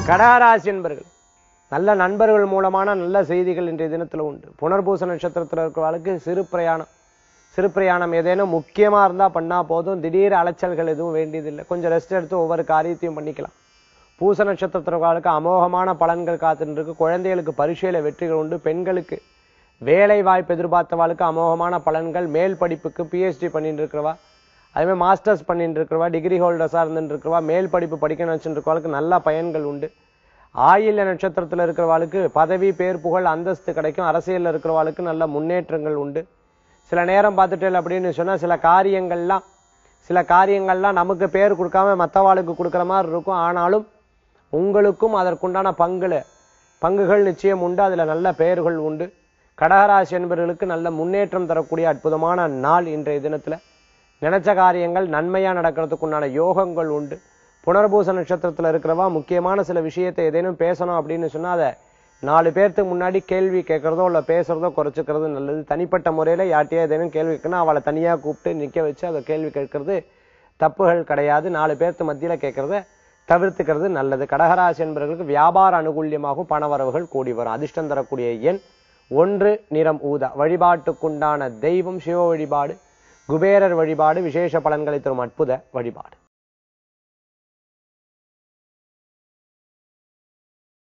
கடகராசி என்பர்கள் நல்ல நண்பர்கள் மூலமான நல்ல செய்திகள் இன்றைய தினத்துல உண்டு புனர்பூச நட்சத்திரத்துல இருக்கிறவர்களுக்கு சிறு பிரயாணம் சிறு பிரயாணம் ஏதேனும் முக்கியமா இருந்தா பண்ணா போதும் திடீர் அலைச்சல்கள் எதுவும் வேண்டியதில்லை கொஞ்சம் ரெஸ்ட் எடுத்து ஒவ்வொரு காரியத்தையும் பண்ணிக்கலாம் பூச நட்சத்திரத்திற்கு அமோகமான பலன்கள் காத்துட்டு இருக்கு குழந்தைகளுக்கு பரீட்சையில வெற்றிகள் உண்டு பெண்களுக்கு வேலை வாய்ப்பு எதிர்பார்த்தவாளுக்கு அமோகமான பலன்கள் மேல் படிப்புக்கு பிஹெச்டி பண்ணிட்டு இருக்கிறவா அதே மாதிரி மாஸ்டர்ஸ் பண்ணிட்டு இருக்கிறவா டிகிரி ஹோல்டர்ஸா இருந்துட்டு இருக்கிறவா மேல் படிப்பு படிக்கணும்னு வச்சுட்டு இருக்கிறவாளுக்கு நல்ல பயன்கள் உண்டு ஆயில்ய நட்சத்திரத்துல இருக்கிறவாளுக்கு பதவி பேர் புகழ் அந்தஸ்து கிடைக்கும் அரசியல்ல இருக்கிறவாளுக்கு நல்ல முன்னேற்றங்கள் உண்டு சில நேரம் பார்த்துட்டேன் அப்படின்னு சொன்னா சில காரியங்கள்லாம் சில காரியங்கள்லாம் நமக்கு பேர் கொடுக்காம மற்றவாளுக்கு கொடுக்குற மாதிரி இருக்கும் ஆனாலும் உங்களுக்கும் அதற்குண்டான பங்குல பங்குகள் நிச்சயம் உண்டு அதுல நல்ல பெயர்கள் உண்டு கடகராசி என்பவர்களுக்கு நல்ல முன்னேற்றம் தரக்கூடிய அற்புதமான நாள் இன்றைய தினத்துல நினைச்ச காரியங்கள் நன்மையா நடக்கிறதுக்குண்டான யோகங்கள் உண்டு புனர்பூச நட்சத்திரத்துல இருக்கிறவா முக்கியமான சில விஷயத்தை ஏதேனும் பேசணும் அப்படின்னு சொன்னா அதை நாலு பேர்த்துக்கு முன்னாடி கேள்வி கேட்கறதோ இல்ல பேசுறதோ குறைச்சிக்கிறது நல்லது தனிப்பட்ட முறையில யார்ட்டையா ஏதேனும் கேள்வி கேட்கணும் அவளை தனியா கூப்பிட்டு நிக்க வச்சு அதை கேள்வி கேட்கறது தப்புகள் கிடையாது நாலு பேர்த்து மத்தியில கேட்கறத தவிர்த்துக்கிறது நல்லது கடகராசி என்பவர்களுக்கு வியாபார அனுகூல்யமாகவும் பணவரவுகள் கூடி வரும் அதிர்ஷ்டம் தரக்கூடிய எண் ஒன்று நிறம் ஊதா வழிபாட்டுக்குண்டான தெய்வம் சிவ வழிபாடு குபேரர் வழிபாடு விசேஷ பலன்களை தரும் அற்புத வழிபாடு